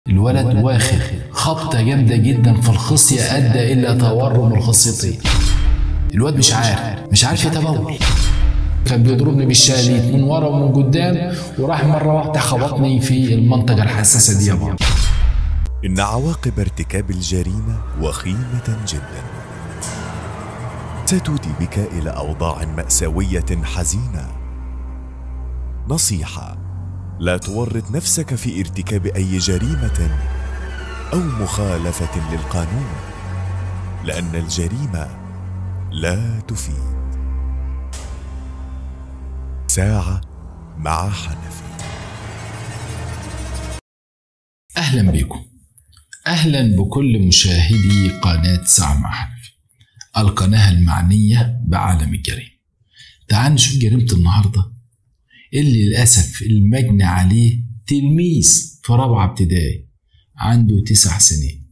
الولد واخد خبطة جامدة جدا في الخصية أدى إلى تورم الخصيتين الواد مش عارف مش عارف يتبول كان بيضربني بالشاليت من ورا ومن قدام وراح مرة واحدة خبطني في المنطقة الحساسة دي يا بابا إن عواقب ارتكاب الجريمة وخيمة جدا ستودي بك إلى أوضاع مأساوية حزينة نصيحة لا تورط نفسك في ارتكاب أي جريمة أو مخالفة للقانون لأن الجريمة لا تفيد ساعة مع حنفي أهلا بكم أهلا بكل مشاهدي قناة ساعة مع حنفي القناة المعنية بعالم الجريمة تعال نشوف جريمة النهاردة اللي للأسف المجني عليه تلميذ في رابعة ابتدائي عنده تسع سنين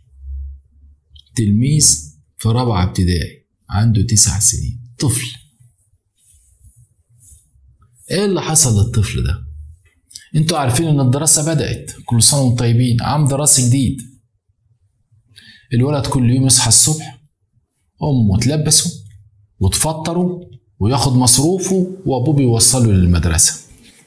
تلميذ في رابعة ابتدائي عنده تسع سنين طفل ايه اللي حصل للطفل ده انتوا عارفين ان الدراسة بدأت كل سنة وانتم طيبين عام دراسي جديد الولد كل يوم يصحى الصبح امه تلبسه وتفطره وياخد مصروفه وابوه بيوصله للمدرسة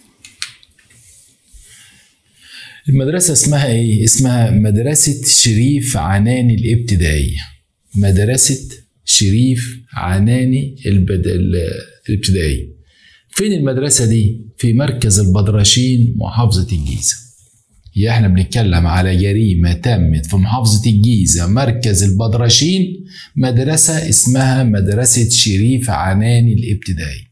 المدرسة اسمها ايه؟ اسمها مدرسة شريف عناني الابتدائية مدرسة شريف عناني البد... الابتدائية فين المدرسة دي؟ في مركز البدرشين محافظة الجيزة يا احنا بنتكلم على جريمة تمت في محافظة الجيزة مركز البدرشين مدرسة اسمها مدرسة شريف عناني الابتدائي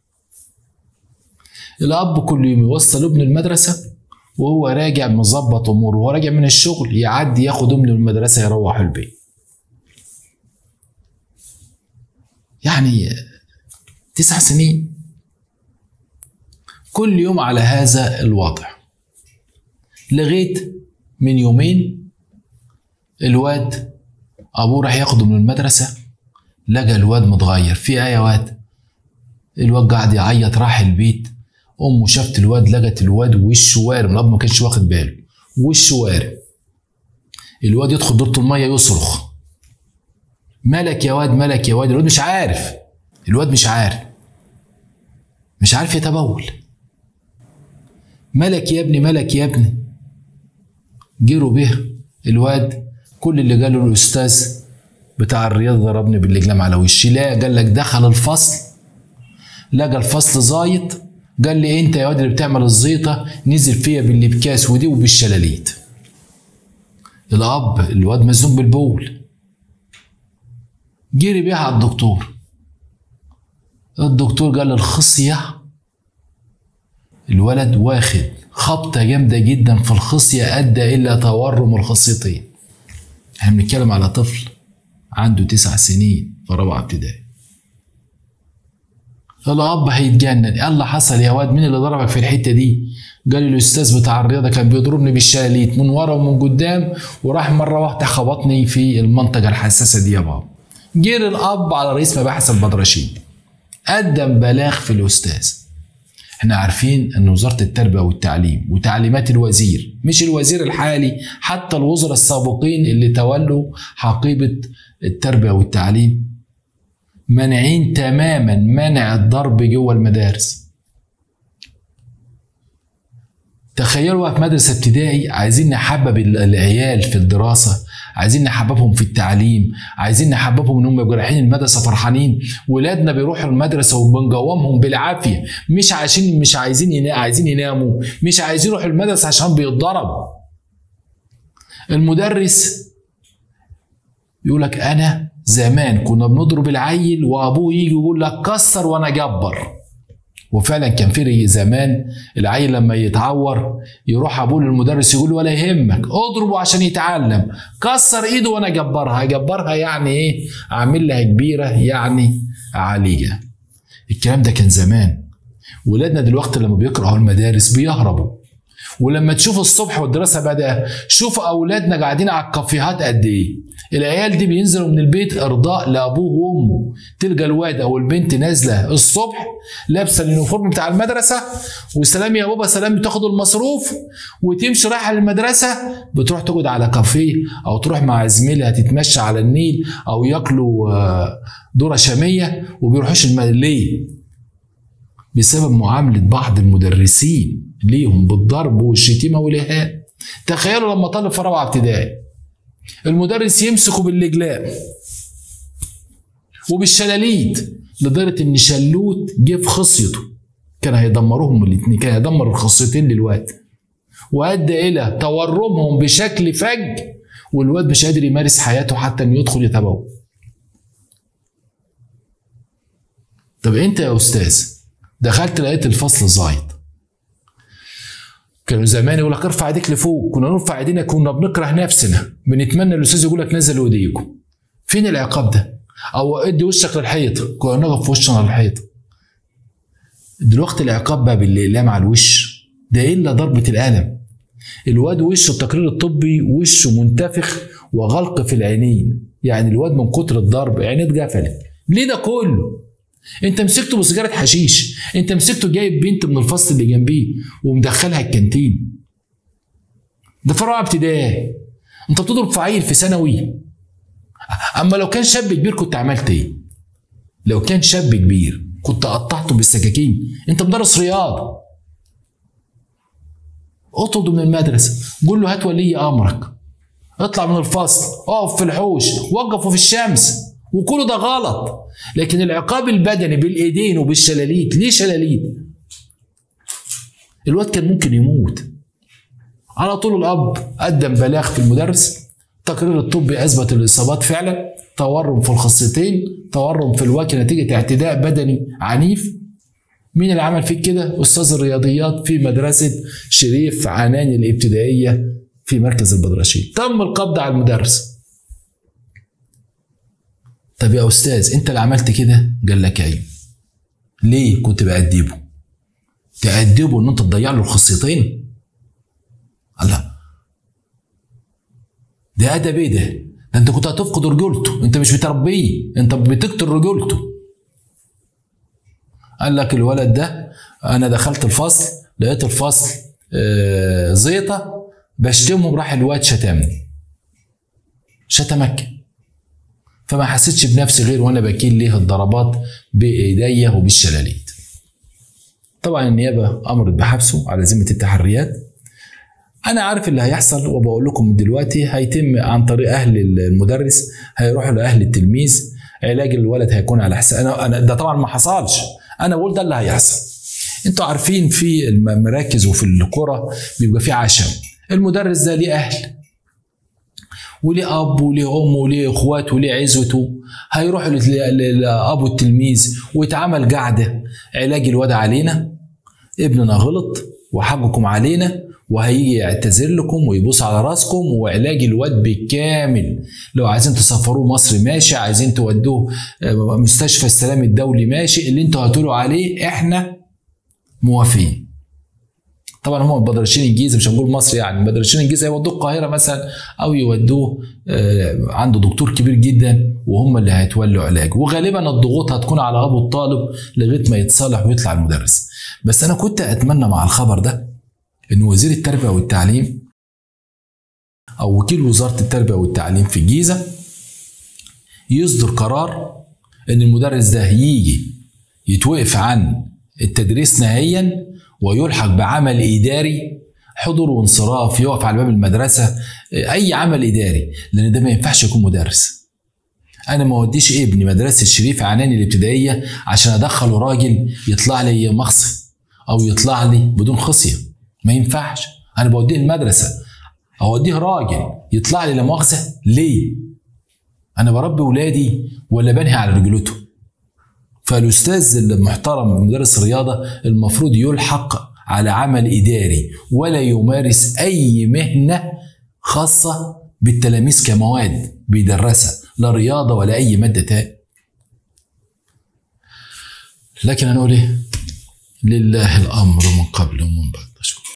الأب كل يوم يوصل ابنه المدرسة وهو راجع مظبط أموره وهو راجع من الشغل يعدي ياخد ابنه المدرسة يروح البيت يعني تسع سنين كل يوم على هذا الوضع لغايه من يومين الواد ابوه راح ياخده من المدرسه لقى الواد متغير في ايه يا واد الواد قاعد يعيط راح البيت امه شافت الواد لقت الواد وشه وارم الاب ما كانش واخد باله وشه وارم الواد يدخل دورة المية يصرخ ملك يا واد ملك يا واد الواد مش عارف الواد مش عارف مش عارف يتبول ملك يا ابني ملك يا ابني جروا به الواد كل اللي قاله الاستاذ بتاع الرياض ضربني بالاقلام على وشي لا قال لك دخل الفصل لقى الفصل زايط قال لي انت يا واد اللي بتعمل الزيطه نزل فيا بالابكاس ودي وبالشلاليت الاب الواد مزنوق بالبول جري بيها على الدكتور الدكتور قال الخصيه الولد واخد خبطة جامدة جدا في الخصية أدى إلى تورم الخصيتين احنا بنتكلم على طفل عنده تسع سنين في رابعة ابتدائي الأب هيتجنن إيه اللي حصل يا واد مين اللي ضربك في الحتة دي قال لي الأستاذ بتاع الرياضة كان بيضربني بالشاليت من ورا ومن قدام وراح مرة واحدة خبطني في المنطقة الحساسة دي يا بابا جري الأب على رئيس مباحث البدرشين قدم بلاغ في الأستاذ احنا عارفين ان وزاره التربيه والتعليم وتعليمات الوزير مش الوزير الحالي حتى الوزراء السابقين اللي تولوا حقيبه التربيه والتعليم مانعين تماما منع الضرب جوه المدارس تخيلوا في مدرسه ابتدائي عايزين نحبب العيال في الدراسه عايزين نحببهم في التعليم عايزين نحببهم ان هم يبقوا رايحين المدرسه فرحانين ولادنا بيروحوا المدرسه وبنجومهم بالعافيه مش عشان مش عايزين ينا... عايزين يناموا مش عايزين يروحوا المدرسه عشان بيتضربوا المدرس يقول لك انا زمان كنا بنضرب العيل وابوه يجي يقول لك كسر وانا جبر وفعلا كان في زمان العيل لما يتعور يروح ابوه للمدرس يقول ولا يهمك اضربه عشان يتعلم كسر ايده وانا اجبرها اجبرها يعني ايه اعمل لها كبيره يعني عاليه الكلام ده كان زمان ولادنا دلوقتي لما بيكرهوا المدارس بيهربوا ولما تشوف الصبح والدراسه بدأ شوف اولادنا قاعدين على الكافيهات قد ايه العيال دي بينزلوا من البيت ارضاء لابوه وامه تلقى الواد او البنت نازله الصبح لابسه اليونيفورم بتاع المدرسه وسلام يا بابا سلام بتاخد المصروف وتمشي رايحه للمدرسه بتروح تقعد على كافيه او تروح مع زميلها تتمشى على النيل او ياكلوا آه، ذره شاميه وبيروحوش الم... ليه؟ بسبب معامله بعض المدرسين ليهم بالضرب والشتيمه والاهانه تخيلوا لما طالب في رابعه ابتدائي المدرس يمسكه بالاجلام وبالشلاليت لدرجه ان شلوت جه في خصيته كان هيدمروهم الاثنين كان هيدمر الخصيتين للواد وادى الى تورمهم بشكل فج والواد مش قادر يمارس حياته حتى انه يدخل يتبول طب انت يا استاذ دخلت لقيت الفصل زايد كانوا زمان يقول لك ارفع ايديك لفوق كنا نرفع ايدينا كنا بنكره نفسنا بنتمنى الاستاذ يقول لك نزلوا ايديكم فين العقاب ده او ادي وشك للحيط كنا نقف في وشنا للحيط دلوقتي العقاب بقى بالاقلام على الوش ده الا ضربه القلم الواد وشه التقرير الطبي وشه منتفخ وغلق في العينين يعني الواد من كتر الضرب عينيه اتقفلت ليه ده كله انت مسكته بسيجاره حشيش انت مسكته جايب بنت من الفصل اللي جنبيه ومدخلها الكانتين ده في رابعه ابتدائي انت بتضرب في عيل في ثانوي اما لو كان شاب كبير كنت عملت ايه لو كان شاب كبير كنت قطعته بالسكاكين انت مدرس رياضه اطرده من المدرسه قول له هات ولي امرك اطلع من الفصل اقف في الحوش وقفه في الشمس وكل ده غلط لكن العقاب البدني بالايدين وبالشلاليت ليه شلاليت الواد كان ممكن يموت على طول الاب قدم بلاغ في المدرس التقرير الطبي اثبت الاصابات فعلا تورم في الخصيتين تورم في الوجه نتيجه اعتداء بدني عنيف مين اللي عمل فيك كده استاذ الرياضيات في مدرسه شريف عناني الابتدائيه في مركز البدرشين تم القبض على المدرس طب يا استاذ انت اللي عملت كده قال لك ايوه ليه كنت بأدبه تأدبه ان انت تضيع له الخصيتين الله ده ادب ايه ده ده انت كنت هتفقد رجولته انت مش بتربيه انت بتقتل رجولته قال لك الولد ده انا دخلت الفصل لقيت الفصل آه، زيطه بشتمهم راح الواد شتمني شتمك فما حسيتش بنفسي غير وانا بكيل ليه الضربات بايديا وبالشلاليت طبعا النيابه امرت بحبسه على ذمه التحريات انا عارف اللي هيحصل وبقول لكم من دلوقتي هيتم عن طريق اهل المدرس هيروحوا لاهل التلميذ علاج الولد هيكون على حساب انا انا ده طبعا ما حصلش انا بقول ده اللي هيحصل انتوا عارفين في المراكز وفي القرى بيبقى في عشم المدرس ده ليه اهل وليه اب وليه ام وليه اخوات وليه عزوته هيروحوا لل- ل- لابو التلميذ ويتعمل قعده علاج الواد علينا ابننا غلط وحقكم علينا وهيجي يعتذر لكم ويبوس على راسكم وعلاج الواد بالكامل لو عايزين تسافروه مصر ماشي عايزين تودوه آه، مستشفى السلام الدولي ماشي اللي انتوا هتقولوا عليه احنا موافقين طبعا هم بدرشين الجيزه مش هنقول مصر يعني بدرشين الجيزه يودوه القاهره مثلا او يودوه آه، عنده دكتور كبير جدا وهم اللي هيتولوا علاج وغالبا الضغوط هتكون على ابو الطالب لغايه ما يتصالح ويطلع المدرس بس انا كنت اتمنى مع الخبر ده ان وزير التربيه والتعليم او وكيل وزاره التربيه والتعليم في الجيزه يصدر قرار ان المدرس ده يجي يتوقف عن التدريس نهائيا ويلحق بعمل اداري حضور وانصراف يقف على باب المدرسه اي عمل اداري لان ده ما ينفعش يكون مدرس انا ما اوديش ابني مدرسه الشريف عناني الابتدائيه عشان ادخله راجل يطلع لي مخصي او يطلع لي بدون خصيه ما ينفعش انا بوديه المدرسه اوديه راجل يطلع لي لا مؤاخذه ليه انا بربي ولادي ولا بنهي على رجلته فالاستاذ المحترم مدرس الرياضه المفروض يلحق على عمل اداري ولا يمارس اي مهنه خاصه بالتلاميذ كمواد بيدرسها لا رياضه ولا اي ماده تاني لكن هنقول ايه لله الامر من قبل ومن بعد